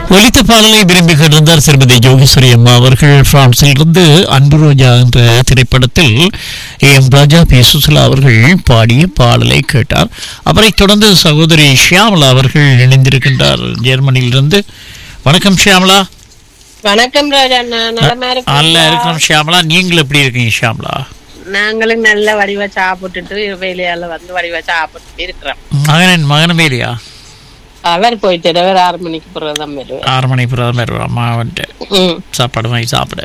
ஒலித்த பாடலை விரும்பி கேட்டிருந்தார் திருமதி யோகேஸ்வரி அம்மா அவர்கள் பிரான்சில் இருந்து அன்பு ரோஜா என்ற திரைப்படத்தில் எம் ராஜா பி சுசிலா அவர்கள் பாடிய பாடலை கேட்டார் அவரை தொடர்ந்து சகோதரி ஷியாமலா அவர்கள் இணைந்திருக்கின்றார் ஜெர்மனியிலிருந்து வணக்கம் ஷியாமலா வணக்கம் ராஜா நான் நலமா நல்லா இருக்கேன் இருக்கோம் ஷியாமலா நீங்களும் எப்படி இருக்கீங்க ஷியாமலா நாங்களும் நல்ல வடிவ சாப்பிட்டுட்டு வேலையால வந்து வடிவ சாப்பிட்டு இருக்கிறோம் மகன் மகன் வேலையா அவர் போயிட்டு அவர் ஆறு மணிக்கு பிறகுதான் வருவார் ஆறு மணி பிறகு அம்மா வந்துட்டு ம். சாப்பாடு வாங்கி சாப்பிட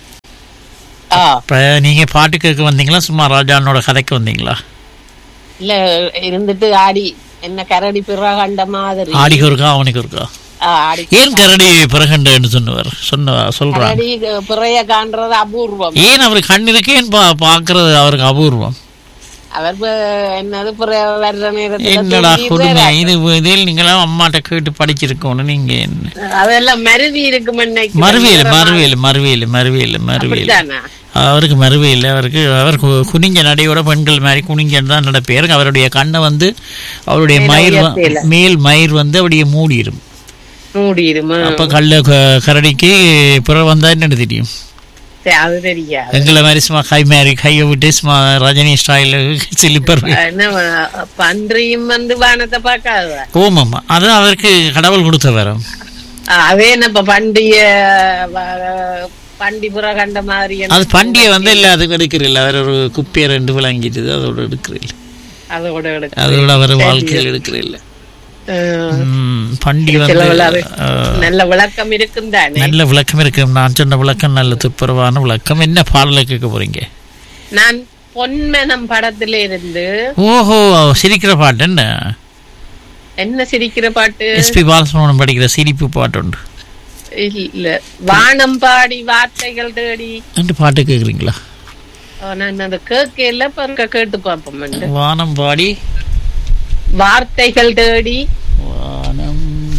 ஆ இப்போ நீங்கள் பாட்டு கேட்க வந்தீங்களா சும்மா ராஜானோட கதைக்கு வந்தீங்களா இல்ல இருந்துட்டு ஆடி என்ன கரடி பிற கண்ட மாதிரி ஆடிக்கு இருக்கா அவனுக்கு இருக்கா ஆ, ஆடி ஏன் கரடி பிறகண்டன்னு சொன்னவர் சொன்ன சொல்றாங்க கரடி பிறைய காண்றது அபூர்வம் ஏன் அவர் கண் இருக்கு ஏன் பா பாக்குறது அவருக்கு அபூர்வம் அவர் ப- என்னது பிறைய வர்ற நேரத்துல என்னடா தூங்கி கொடுமை வேற- இது இதில் நீங்களாம் அம்மாட்ட கேட்டு படிச்சிருக்கணும் நீங்க என்ன அதெல்லாம் மருவி இருக்கும் இன்னைக்கு. மறுவியல் மறுவியல் மறுவியல் மறுவியல் மறுவியல் அப்படித்தானா? அவருக்கு மறுவியல் அவருக்கு அவர் கு- குனிஞ்ச நடையோட பெண்கள் மாதிரி குனிஞ்சன்னு தான் நடப்பேர் அவருடைய கண்ணை வந்து அவருடைய மேல மயிர் வ- உயர்த்தியல. மேல் மயிர் வந்து அப்படியே மூடிடும் மூடிடுமா அப்ப கல்ல க- கரடிக்கு பிற வந்தா என்ன தெரியும் சரி, அது தெரியாது எங்களை மாதிரி சும்மா கை மாதிரி கையை விட்டு சும்மா ரஜினி ஸ்டைல் சிலிப்பர் என்ன பன்றியும் வந்து வானத்தை பார்க்காத ஓமாம்மா அது அவருக்கு கடவுள் கொடுத்த வரம் அதே என்ன இப்ப பண்டிய வ- பண்டி புற கண்ட மாதிரி என்ன அது பண்டிகை வந்து இல்லை அதுக்கு எடுக்கிறீல்ல அவர் ஒரு குப்பியை ரெண்டு விளங்கிட்டு அதோட எடுக்கிறீல்ல அதோட எடுக்க அதோட அவர் வாழ்க்கையில் எடுக்கிறீல்ல அஹ், பண்டிகை சில வந்து விழாவு. அஹ், நல்ல விளக்கம் இருக்கும் தானே நல்ல விளக்கம் இருக்கு நான் சொன்ன விளக்கம் நல்ல துப்புரவான விளக்கம் என்ன பாடலை கேட்க போறீங்க நான் பொன்மனம் படத்துல இருந்து ஓஹோ சிரிக்கிற பாட்டு என்ன என்ன சிரிக்கிற பாட்டு எஸ்பி பாலசுப்ரமணியம் படிக்கிற சிரிப்பு பாட்டு உண்டு இல்ல வானம் பாடி வார்த்தைகள் தேடி ரெண்டு பாட்டு கேட்குறீங்களா அஹ், நான் அந்த கேட்கல பருக்க கேட்டு பார்ப்போம் வானம் பாடி வார்த்தைகள் தேடி வானம்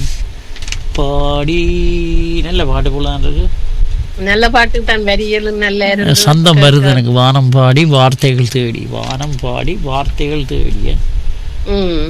பாடி நல்ல பாட்டு போலாம் இருக்கு நல்ல பாட்டு தான் வரியலும் நல்ல இருந்து சந்தம் வருது எனக்கு வானம் பாடி வார்த்தைகள் தேடி வானம் பாடி வார்த்தைகள் தேடிய ம்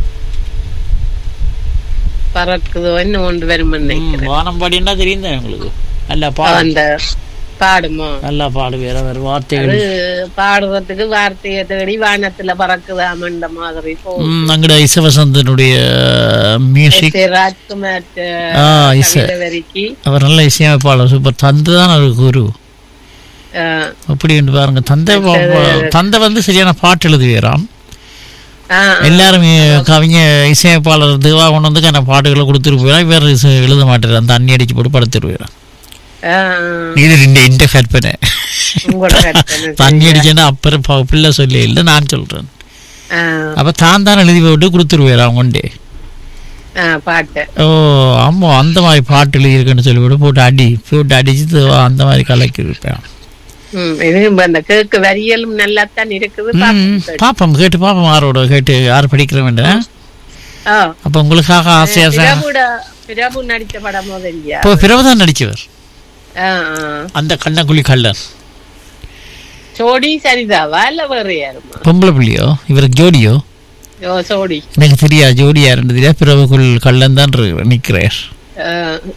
பறக்குதோ என்ன ஒன்று வரும் நினைக்கிறேன் வானம் பாடின்னா தெரியும் தான் உங்களுக்கு நல்லா பாடு அந்த பாடுமோ நல்லா பாடு வேற வேற வார்த்தைகள் அது பாடுறதுக்கு வார்த்தையை தேடி வானத்துல பறக்குதாமன்ற மாதிரி போகும் ம், அங்கட இசவசந்தனுடைய மியூசிக் சரி, ராஜ்குமார் ஆ இசை கவிதை வரிக்கு அவர் நல்ல இசையமைப்பாளர் சூப்பர் தந்தை தான் அவருக்கு குரு அஹ், அப்படி என்று பாருங்க தந்தை பா- தந்தை வந்து சரியான பாட்டு எழுதுகிறாராம் ஆ, எல்லாரும் கவிஞ இசையமைப்பாளர் தேவா கொண்டு வந்து என்ன பாட்டுகளை கொடுத்துட்டு போயிடா வேற இசை எழுத மாட்டேறான் தண்ணி அடிச்சு போட்டு படுத்துட்டு போயிடான் ஆ, இது இந்த இந்த கற்பனை உங்களோட கற்பனை. தண்ணி அடிச்சேன்னா அப்புறம் ப- பிள்ளை சொல்லி இல்லை நான் சொல்றேன் ஆ, அப்ப தான் தான் எழுதி போட்டு கொடுத்துருவாராம் கொண்டே ஆ, பாட்டு ஓ ஆமா அந்த மாதிரி பாட்டு எழுதியிருக்குன்னு சொல்லி போட்டு போட்டு அடி போட்டு அடிச்சு தேவா அந்த மாதிரி கலக்கி இருப்பேன் ம், இது அந்த கேக்கு வரியலும் நல்லா தான் இருக்குது பாப்போம். பாப்போம் கேட்டு பாப்போம் யாரோட கேட்டு யார் படிக்கிற வேண்டாம் ஆ, அப்ப உங்களுக்காக ஆசையா பிரபுட பிரபு நடித்த படமோ தெரியா இப்போ பிரபதான் நடிச்சவர் ஆ, ஆ. அந்த கண்ணக்குழி கள்ளன் சோடி சரிதாவா இல்ல வேற யாருமா பொம்பளை பிள்ளையோ இவருக்கு ஜோடியோ ஓ சோடி எனக்கு தெரியாது ஜோடி யாருன்னு தெரியாது பிரபுக்குள் கள்ளன் தான் நிற்கிறார் ஆ,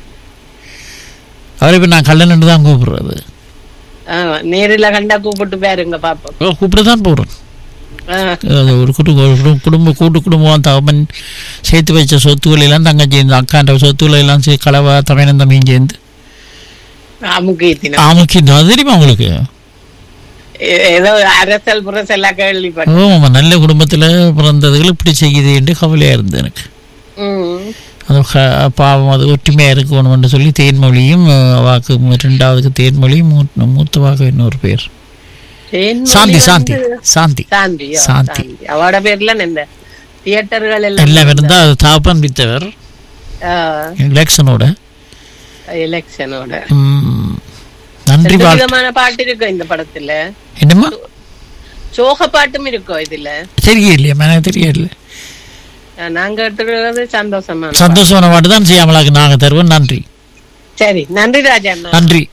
அவரை இப்போ நான் கள்ளன் தான் கூப்பிடுறது ஆ, நேரில கண்டா கூப்பிட்டு பாருங்க பாப்போம் ஓ கூப்பிட்டு தான் போடுறேன் ஆ, அது ஒரு குடும்ப ஒரு குடும்ப- குடும்ப கூட்டு குடும்பம் தகவன் சேர்த்து வச்ச சொத்துக்கள் எல்லாம் தங்கச்சி இந்த அக்காண்ட சொத்துக்களை எல்லாம் சே கலவா தமிழன் தம்பியும் சேர்ந்து அமுகீத்தினம் ஆமாக்கி அது தெரியுமா உங்களுக்கு ஏ- ஏதோ அரசல் புரசல் கேள்விப்பட்டேன் ஓ ஆமா, நல்ல குடும்பத்தில் பிறந்ததுகள் இப்படி செய்யுது என்று கவலையாக இருந்தது எனக்கு ம். அது க- பாவம் அது ஒற்றுமையாக இருக்கணும்னு சொல்லி தேன்மொழியும் அஹ், வாக்கு ரெண்டாவதுக்கு தேன்மொழியும் மூ- மூத்த வாக்கு இன்னொரு பேர் தேன்மொழி சாந்தி வந்து- சாந்தி சாந்தி சாந்தி ஓ, சாந்தி. சாந்தி அவட பேர்ல இந்த தியேட்டர்கள் எல்லாம் எல்லாம் இருந்தா அது தாப்பன் வித்தவர் எலெக்ஷனோட எலெக்ஷனோட ம், நன்றி ரெண்டு வாழ் விதமான பாட்டு இருக்கும் இந்த படத்துல என்னம்மா சோக பாட்டும் இருக்கும் இதுல தெரியலையா எனக்கு தெரியல அஹ் நாங்க எடுத்துக்கிறது சந்தோஷமான சந்தோஷமான பாட்டு தான் செய்யாமலாக்கு நாங்கள் தருவோம் நன்றி சரி நன்றி ராஜா அண்ணா நன்றி